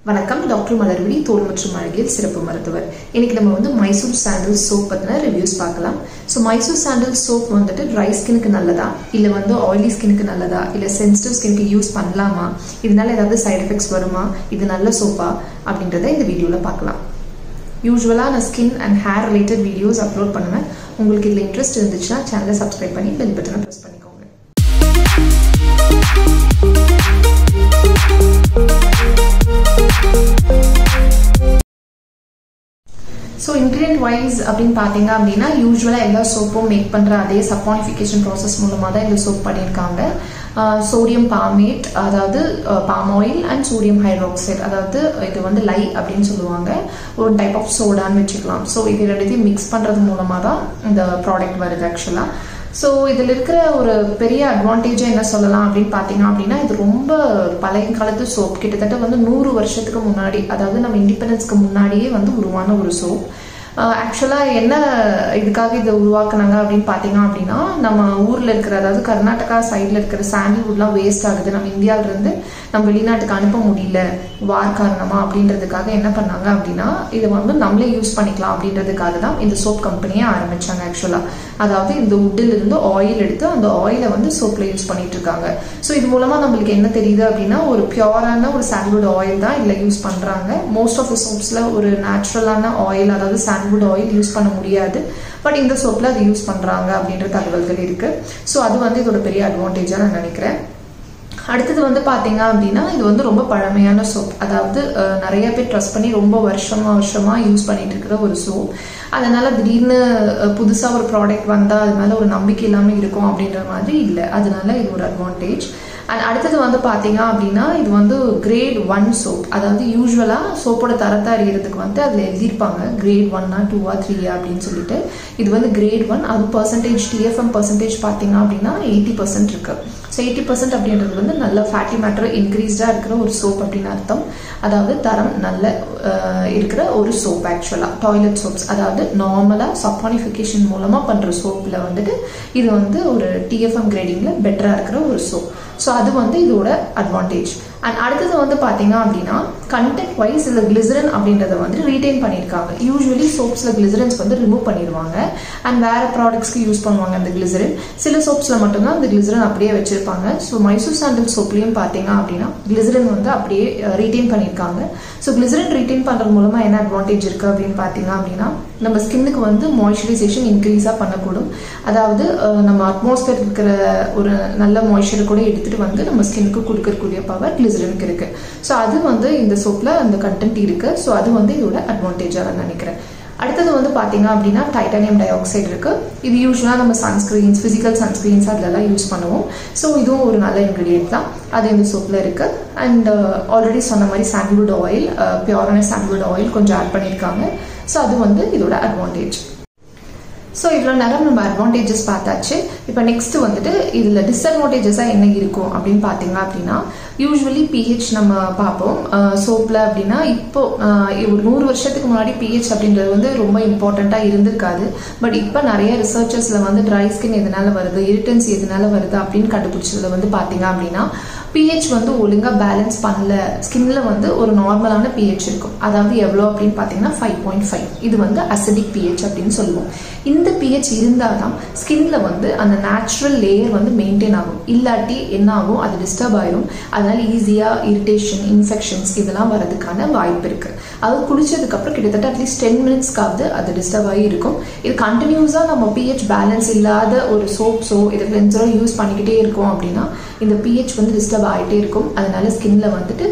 வணக்கம் டாக்டர் மலர்விழி தோல் மற்றும் அழகியல் சிறப்பு மருத்துவர் இன்னைக்கு நம்ம வந்து மைசூர் சாண்டல் சோப் பற்றின ரிவ்யூஸ் பார்க்கலாம் ஸோ மைசூர் சாண்டல் சோப் வந்துட்டு ட்ரை ஸ்கினுக்கு நல்லதா இல்லை வந்து ஆயிலி ஸ்கினுக்கு நல்லதா இல்லை சென்சிட்டிவ் ஸ்கினுக்கு யூஸ் பண்ணலாமா இதனால ஏதாவது சைடு எஃபெக்ட்ஸ் வருமா இது நல்ல சோப்பா அப்படின்றத இந்த வீடியோவில் பார்க்கலாம் யூஸ்வலாக நான் skin and hair related videos upload பண்ணுவேன் உங்களுக்கு இதில் இன்ட்ரெஸ்ட் இருந்துச்சுன்னா சேனலை சப்ஸ்கிரைப் பண்ணி பெல் பட்டனை ப்ரெஸ் பண்ணிக்கோங்க ஸோ இன்க்ரீடியன்ட் வைஸ் அப்படின்னு பார்த்தீங்க அப்படின்னா யூஸ்வலாக எல்லா சோப்பும் மேக் பண்ணுற அதே சப்பானிஃபிகேஷன் ப்ராசஸ் மூலமாக தான் இந்த சோப் பண்ணியிருக்காங்க சோடியம் பாமேட் அதாவது palm oil and sodium hydroxide அதாவது இது வந்து லை அப்படின்னு சொல்லுவாங்க ஒரு டைப் ஆஃப் சோடான்னு வச்சுக்கலாம் ஸோ இது ரெண்டுத்தையும் மிக்ஸ் பண்ணுறது மூலமாக தான் இந்த ப்ராடக்ட் வருது ஆக்சுவலாக ஸோ இதில் இருக்கிற ஒரு பெரிய அட்வான்டேஜாக என்ன சொல்லலாம் அப்படின்னு பார்த்தீங்க அப்படின்னா இது ரொம்ப பழைய காலத்து சோப் கிட்டத்தட்ட வந்து நூறு வருஷத்துக்கு முன்னாடி அதாவது நம்ம இண்டிபெண்டன்ஸ்க்கு முன்னாடியே வந்து உருவான ஒரு சோப் ஆக்சுவலாக என்ன இதுக்காக இதை உருவாக்குனாங்க அப்படின்னு பார்த்தீங்க அப்படின்னா நம்ம ஊரில் இருக்கிற அதாவது கர்நாடகா சைடில் இருக்கிற சாண்டில்வுட்லாம் வேஸ்ட் ஆகுது நம்ம இந்தியாவிலேருந்து நம்ம வெளிநாட்டுக்கு அனுப்ப முடியல வார் காரணமா அப்படின்றதுக்காக என்ன பண்ணாங்க அப்படின்னா இதை வந்து நம்மளே யூஸ் பண்ணிக்கலாம் அப்படின்றதுக்காக தான் இந்த சோப் கம்பெனியை ஆரம்பிச்சாங்க ஆக்சுவலாக அதாவது இந்த உட்டில் இருந்து ஆயில் எடுத்து அந்த ஆயிலை வந்து சோப்பில் யூஸ் பண்ணிட்டு இருக்காங்க ஸோ இது மூலமாக நம்மளுக்கு என்ன தெரியுது அப்படின்னா ஒரு பியூரான ஒரு சாண்ட்வுட் ஆயில் தான் இதில் யூஸ் பண்ணுறாங்க மோஸ்ட் ஆஃப் த சோப்ஸில் ஒரு நேச்சுரலான ஆயில் அதாவது சாண்ட்வுட் ஆயில் யூஸ் பண்ண முடியாது பட் இந்த சோப்பில் அது யூஸ் பண்ணுறாங்க அப்படின்ற தகவல்கள் இருக்குது ஸோ அது வந்து இதோட பெரிய அட்வான்டேஜாக நான் நினைக்கிறேன் அடுத்தது வந்து பார்த்தீங்க அப்படின்னா இது வந்து ரொம்ப பழமையான சோப் அதாவது நிறைய பேர் ட்ரஸ்ட் பண்ணி ரொம்ப வருஷமா வருஷமா யூஸ் பண்ணிட்டு இருக்கிற ஒரு சோப் அதனால திடீர்னு புதுசாக ஒரு ப்ராடக்ட் வந்தால் அது மேலே ஒரு நம்பிக்கை இல்லாமல் இருக்கும் அப்படின்ற மாதிரி இல்லை அதனால இது ஒரு அட்வான்டேஜ் அண்ட் அடுத்தது வந்து பார்த்தீங்க அப்படின்னா இது வந்து கிரேட் ஒன் சோப் அதாவது யூஸ்வலாக சோப்போட தரத்தை அறியறதுக்கு வந்து அதில் எழுதியிருப்பாங்க கிரேட் ஒன்னா டூவா த்ரீயா அப்படின்னு சொல்லிட்டு இது வந்து கிரேட் ஒன் அது பர்சன்டேஜ் டிஎஃப்எம் பர்சன்டேஜ் பார்த்தீங்க அப்படின்னா எயிட்டி பர்சன்ட் இருக்கு ஸோ எயிட்டி பர்சன்ட் அப்படின்றது வந்து நல்ல ஃபேட்டி மேட்டர் இன்க்ரீஸ்டாக இருக்கிற ஒரு சோப் அப்படின்னு அர்த்தம் அதாவது தரம் நல்ல இருக்கிற ஒரு சோப் ஆக்சுவலாக டாய்லெட் சோப்ஸ் அதாவது நார்மலாக சப்பானிஃபிகேஷன் மூலமாக பண்ணுற சோப்பில் வந்துட்டு இது வந்து ஒரு டிஎஃப்எம் கிரேடிங்கில் பெட்டராக இருக்கிற ஒரு சோப் ஸோ அது வந்து இதோட அட்வான்டேஜ் அண்ட் அடுத்தது வந்து பார்த்தீங்க அப்படின்னா கண்டென்ட் வைஸ் இதில் கிளிசரன் அப்படின்றத வந்து ரீடைன் பண்ணியிருக்காங்க யூஸ்வலி சோப்ஸில் கிளிசரன்ஸ் வந்து ரிமூவ் பண்ணிடுவாங்க அண்ட் வேறு ப்ராடக்ட்ஸ்க்கு யூஸ் பண்ணுவாங்க அந்த கிளிசரன் சில சோப்ஸில் மட்டும்தான் அந்த கிளிசரன் அப்படியே வச்சிருப்பாங்க ஸோ மைசூர் சாண்டல் சோப்லேயும் பார்த்தீங்க அப்படின்னா கிளிசரன் வந்து அப்படியே ரீடைன் பண்ணியிருக்காங்க ஸோ கிளிசரன் ரீடைன் பண்ணுறது மூலமாக என்ன அட்வான்டேஜ் இருக்குது அப்படின்னு பார்த்தீங்க அப்படின்னா நம்ம ஸ்கின்னுக்கு வந்து மாய்ஸ்சரைசேஷன் இன்க்ரீஸாக பண்ணக்கூடும் அதாவது நம்ம அட்மாஸ்பியர் இருக்கிற ஒரு நல்ல மாய்ஸ்சரை கூட எடுத்துகிட்டு வந்து நம்ம ஸ்கின்னுக்கு கொடுக்கக்கூடிய பவர் கிளிசரனுக்கு இருக்குது ஸோ அது வந்து இந்த சோப்பில் அந்த கண்டென்ட் இருக்குது ஸோ அது வந்து இதோட அட்வான்டேஜாக நான் நினைக்கிறேன் அடுத்தது வந்து பார்த்தீங்க அப்படின்னா டைட்டானியம் டை ஆக்சைடு இருக்குது இது யூஸ்வலாக நம்ம சன்ஸ்க்ரீன்ஸ் ஃபிசிக்கல் சன்ஸ்க்ரீன்ஸ் அதிலலாம் யூஸ் பண்ணுவோம் ஸோ இதுவும் ஒரு நல்ல இன்க்ரீடியன்ட் தான் அது இந்த சோப்பில் இருக்குது அண்ட் ஆல்ரெடி சொன்ன மாதிரி சாண்டில்வுட் ஆயில் பியூரான சாண்டில்வுட் ஆயில் கொஞ்சம் ஆட் பண்ணியிருக்காங்க ஸோ அது வந்து இதோட அட்வான்டேஜ் ஸோ இவ்வளோ நேரம் நம்ம அட்வான்டேஜஸ் பார்த்தாச்சு இப்போ நெக்ஸ்ட் வந்துட்டு இதில் டிஸ்அட்வான்டேஜஸாக என்ன இருக்கும் அப்படின்னு பார்த்தீங்க அப்படின்னா யூஸ்வலி பிஹெச் நம்ம பார்ப்போம் சோப்பில் அப்படின்னா இப்போ ஒரு நூறு வருஷத்துக்கு முன்னாடி பிஹெச் அப்படின்றது வந்து ரொம்ப இம்பார்ட்டண்ட்டாக இருந்திருக்காது பட் இப்போ நிறைய ரிசர்ச்சர்ஸில் வந்து ட்ரை ஸ்கின் எதனால வருது இரிட்டன்ஸ் எதனால வருது அப்படின்னு கண்டுபிடிச்சதுல வந்து பார்த்தீங்க அப்படின்னா பிஹெச் வந்து ஒழுங்காக பேலன்ஸ் பண்ணல ஸ்கின்ல வந்து ஒரு நார்மலான பிஹெச் இருக்கும் அதாவது எவ்வளோ அப்படின்னு பார்த்தீங்கன்னா ஃபைவ் பாயிண்ட் ஃபைவ் இது வந்து அசிடிக் பிஹெச் அப்படின்னு சொல்லுவோம் இந்த பிஹெச் இருந்தால் தான் ஸ்கின்ல வந்து அந்த நேச்சுரல் லேயர் வந்து மெயின்டைன் ஆகும் இல்லாட்டி என்ன ஆகும் அது டிஸ்டர்ப் ஆயிரும் அதனால ஈஸியாக இரிட்டேஷன் இன்ஃபெக்ஷன்ஸ் இதெல்லாம் வரதுக்கான வாய்ப்பு இருக்கு அது குளிச்சதுக்கப்புறம் கிட்டத்தட்ட அட்லீஸ்ட் டென் மினிட்ஸ்க்காவது அது டிஸ்டர்ப் ஆகி இருக்கும் இது கண்டினியூஸாக நம்ம பிஹெச் பேலன்ஸ் இல்லாத ஒரு சோப்ஸோ இதை கிளென்சரோ யூஸ் பண்ணிக்கிட்டே இருக்கோம் அப்படின்னா இந்த பிஹெச் வந்து டிஸ்டர்ப் ஆகிட்டே இருக்கும் அதனால ஸ்கின்ல வந்துட்டு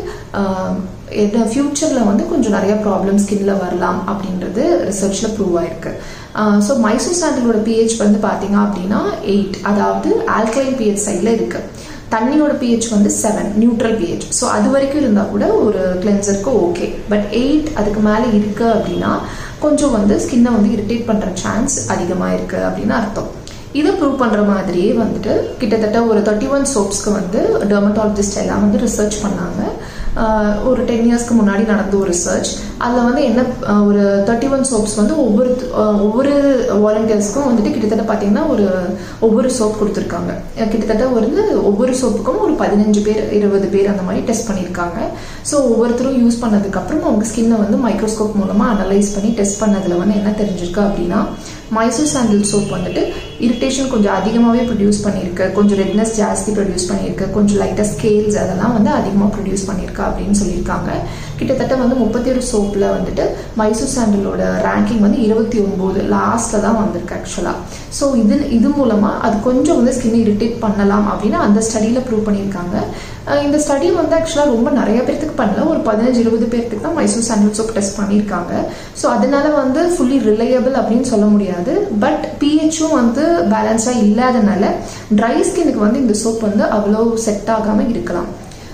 எந்த ஃப்யூச்சரில் வந்து கொஞ்சம் நிறைய ப்ராப்ளம் ஸ்கின்ல வரலாம் அப்படின்றது ரிசர்ச்சில் ப்ரூவ் ஆயிருக்கு ஸோ மைசூர் சாண்டலோட பிஹெச் வந்து பார்த்தீங்க அப்படின்னா எயிட் அதாவது ஆல்கலைன் பிஹெச் சைடில் இருக்குது தண்ணியோட பிஹெச் வந்து செவன் நியூட்ரல் பிஹெச் ஸோ அது வரைக்கும் இருந்தால் கூட ஒரு கிளென்சருக்கு ஓகே பட் எயிட் அதுக்கு மேலே இருக்கு அப்படின்னா கொஞ்சம் வந்து ஸ்கின்னை வந்து இரிட்டேட் பண்ணுற சான்ஸ் அதிகமாக இருக்குது அப்படின்னு அர்த்தம் இதை ப்ரூவ் பண்ணுற மாதிரியே வந்துட்டு கிட்டத்தட்ட ஒரு தேர்ட்டி ஒன் சோப்ஸ்க்கு வந்து டெர்மட்டாலஜிஸ்ட் எல்லாம் வந்து ரிசர்ச் பண்ணாங்க ஆஹ் ஒரு டென் இயர்ஸ்க்கு முன்னாடி நடந்த ஒரு ரிசர்ச் அதில் வந்து என்ன ஆஹ் ஒரு தேர்ட்டி ஒன் சோப்ஸ் வந்து ஒவ்வொரு ஆஹ் ஒவ்வொரு வாலண்டியர்ஸ்க்கும் வந்துட்டு கிட்டத்தட்ட பார்த்தீங்கன்னா ஒரு ஒவ்வொரு சோப் கொடுத்துருக்காங்க அஹ் கிட்டத்தட்ட வந்து ஒவ்வொரு சோப்புக்கும் ஒரு பதினஞ்சு பேர் இருபது பேர் அந்த மாதிரி டெஸ்ட் பண்ணியிருக்காங்க ஸோ ஒவ்வொருத்தரும் யூஸ் பண்ணதுக்கப்புறம் அவங்க ஸ்கின்னை வந்து மைக்ரோஸ்கோப் மூலமாக அனலைஸ் பண்ணி டெஸ்ட் பண்ணதில் வந்து என்ன தெரிஞ்சிருக்கு அப்படின்னா மைசூர் சாண்டில் சோப் வந்துட்டு இரிட்டேஷன் கொஞ்சம் அதிகமாகவே ப்ரொடியூஸ் பண்ணியிருக்கு கொஞ்சம் ரெட்னஸ் ஜாஸ்தி ப்ரொடியூஸ் பண்ணியிருக்கு கொஞ்சம் லைட்டாக ஸ்கேல்ஸ் அதெல்லாம் வந்து அதிகமாக ப்ரொடியூஸ் பண்ணியிருக்கா அப்படின்னு சொல்லியிருக்காங்க கிட்டத்தட்ட வந்து முப்பத்தி ஒரு சோப்பில் வந்துட்டு மைசூர் சாண்டலோட ரேங்கிங் வந்து இருபத்தி ஒம்பது லாஸ்ட்டில் தான் வந்திருக்கு ஆக்சுவலாக ஸோ இது இது மூலமாக அது கொஞ்சம் வந்து ஸ்கின் இரிட்டேட் பண்ணலாம் அப்படின்னு அந்த ஸ்டடியில் ப்ரூவ் பண்ணியிருக்காங்க அஹ் இந்த ஸ்டடி வந்து ஆக்சுவலாக ரொம்ப நிறைய பேர்த்துக்கு பண்ணல ஒரு பதினஞ்சு இருபது பேர்த்துக்கு தான் மைசூர் சாண்டல் சோப் டெஸ்ட் பண்ணியிருக்காங்க ஸோ அதனால வந்து ஃபுல்லி ரிலையபிள் அப்படின்னு சொல்ல முடியாது பட் பிஹெச்சும் வந்து பேலன்ஸாக இல்லாதனால ட்ரை ஸ்கின்னுக்கு வந்து இந்த சோப் வந்து அவ்வளோ செட் ஆகாமல் இருக்கலாம்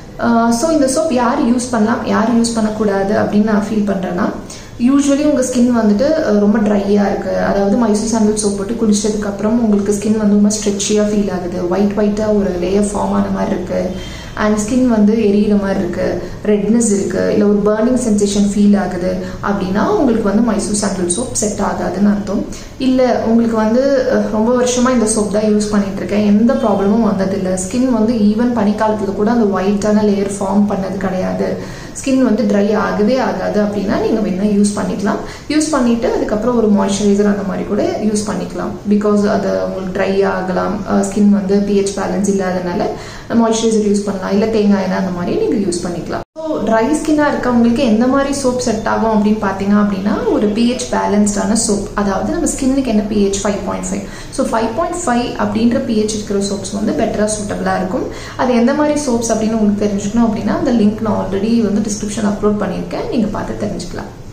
ஸோ இந்த சோப் யார் யூஸ் பண்ணலாம் யார் யூஸ் பண்ணக்கூடாது அப்படின்னு நான் ஃபீல் பண்ணுறேன்னா யூஸ்வலி உங்கள் ஸ்கின் வந்துட்டு அஹ், ரொம்ப ட்ரையாக இருக்குது அதாவது மைசூர் சாண்டல் சோப் போட்டு குளிச்சதுக்கு அப்புறம் உங்களுக்கு ஸ்கின் வந்து ரொம்ப ஸ்ட்ரெச்சியாக ஃபீல் ஆகுது ஒயிட் ஒயிட்டாக ஒரு லேயர் ஃபார்ம் ஆன மாதிரி இருக்குது அண்ட் ஸ்கின் வந்து எரியிற மாதிரி இருக்குது ரெட்னஸ் இருக்குது இல்லை ஒரு பர்னிங் சென்சேஷன் ஃபீல் ஆகுது அப்படின்னா உங்களுக்கு வந்து மைசூர் சாண்டல் சோப் செட் ஆகாதுன்னு அர்த்தம் இல்லை உங்களுக்கு வந்து அஹ், ரொம்ப வருஷமாக இந்த சோப் தான் யூஸ் பண்ணிட்டு இருக்கேன் எந்த ப்ராப்ளமும் வந்ததில்லை ஸ்கின் வந்து ஈவன் பனிக்காலத்தில் கூட அந்த ஒயிட்டான லேயர் ஃபார்ம் பண்ணது கிடையாது ஸ்கின் வந்து ட்ரை ஆகவே ஆகாது அப்படின்னா நீங்கள் வேணால் யூஸ் பண்ணிக்கலாம் யூஸ் பண்ணிவிட்டு அதுக்கப்புறம் ஒரு மாய்ஸ்சரைசர் அந்த மாதிரி கூட யூஸ் பண்ணிக்கலாம் பிகாஸ் அது உங்களுக்கு ட்ரை ஆகலாம் ஸ்கின் வந்து பிஹெச் பேலன்ஸ் இல்லாதனால மாய்ஸ்சரைசர் யூஸ் பண்ணலாம் இல்லை தேங்காய் எண்ணெய் அந்த மாதிரி நீங்கள் யூஸ் பண்ணிக்கலாம் ஸோ ட்ரை ஸ்கின்னாக இருக்கவங்களுக்கு எந்த மாதிரி சோப் செட் ஆகும் அப்படின்னு பார்த்தீங்க அப்படின்னா ஒரு பிஹெச் பேலன்ஸ்டான சோப் அதாவது நம்ம ஸ்கின்னுக்கு என்ன pH five point five so five point five அப்படின்ற பிஹெச் இருக்கிற சோப்ஸ் வந்து பெட்டராக சூட்டபிளாக இருக்கும் அது எந்த மாதிரி சோப்ஸ் அப்படின்னு உங்களுக்கு தெரிஞ்சுக்கணும் அப்படின்னா அந்த லிங்க் நான் ஆல்ரெடி வந்து டிஸ்கிரிப்ஷன் அப்லோட் பண்ணியிருக்கேன் நீங்கள் பார்த்து தெரிஞ்சுக்கலாம்